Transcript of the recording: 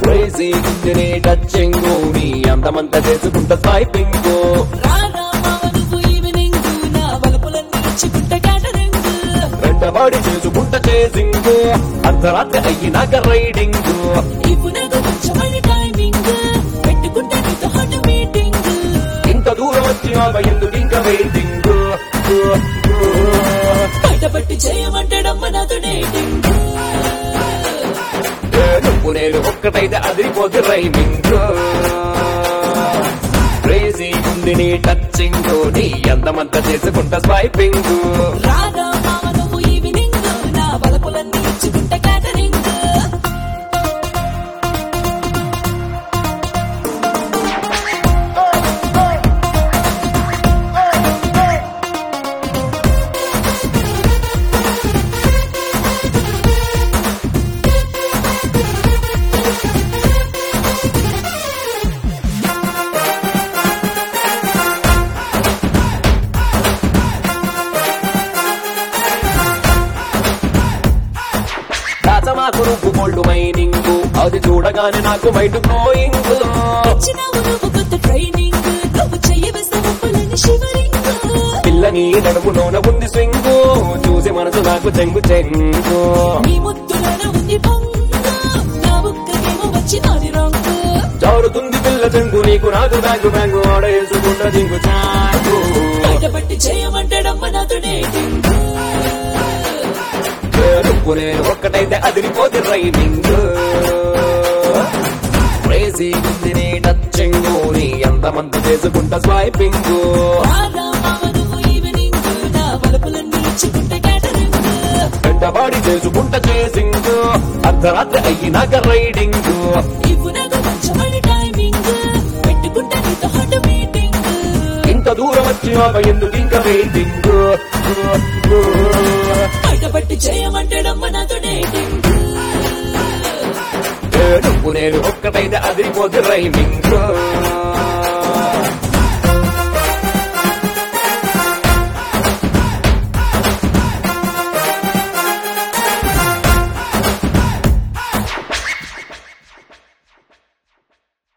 crazy గుందిని touching నీ అందమంతా చేసుకుంటా స్వైపింగ్ రారా మావ నువ్వు ఈవినింగ్ నా వలుపులన్నీ ఇచ్చుకుంట క్యాటరింగ్ వెంటబడి చేసుకుంటా చేసింగ్ అర్ధరాత్రి అయ్యినాక రైడింగ్ ఇప్పు నాకు కొంచెమని టైమింగ్ పెట్టుకుంటే నీతో హాట్ మీటింగ్ ఇంత దూరం వచ్చి ఆగ ఎందుకు ఇంకా వెయిటింగ్ బయటపట్టి చేయమంటాడమ్మ నాతో డేటింగ్ నువ్వు నేను ఒక్కటైతే అదిరిపోతే రైమింగ్ క్రేజీ ఉంది నీ టచింగ్ నీ అందమంతా చేసుకుంటా స్వైపింగ్ రారా మావ నువ్వు ఈవినింగ్ నా వలుపులన్నీ ఇచ్చుకుంట క్యాటరింగ్ రాజమాకు నువ్వు గోల్డ్ మైనింగ్ అది చూడగానే నాకు మైండ్ గ్లోయింగ్ ఇచ్చినావు నువ్వు కొత్త ట్రైనింగ్ నువ్వు చెయ్యి వేస్తే వలుపులని షివరింగ్ పిల్లని నడుములోన ఉంది స్వింగ్ చూసి మనసు నాకు చెంగు చెంగు నీ ముద్దులోన ఉంది పొంగు నా బుక్కకేమో వచ్చి నాది రంగు జారుతుంది పిల్ల చెంగు నీకు నాకు బ్యాంగు బ్యాంగు ఆడేసుకుంటా జింగు చాకు బయటపట్టి చేయమంటాడమ్మ నాతో డేటింగ్ నువ్వు నేను ఒక్కటైతే అదిరిపోతే రైమింగ్ క్రేజీ ఉంది నీ టచింగ్ నీ ఎంతమంత చేసుకుంటా స్వైపింగ్ రారా మావ నువ్వు ఈవినింగ్ నా వలుపులన్నీ ఇచ్చుకుంట క్యాటరింగ్ వెంటబడి చేసుకుంటా చేసింగ్ అర్ధరాత్రి అయ్యినాక రైడింగ్ ఇవ్వు నాకు కొంచెమని టైమింగ్ పెట్టుకుంటే నీతో హాట్ మీటింగ్ ఇంత దూరం వచ్చి ఆగ ఎందుకు ఇంకా వెయిటింగ్ బయటపట్టి చేయమంటాడమ్మ నాతో డేటింగ్ నువ్వు నేను ఒక్కటైతే అదిరిపోతే రైమింగ్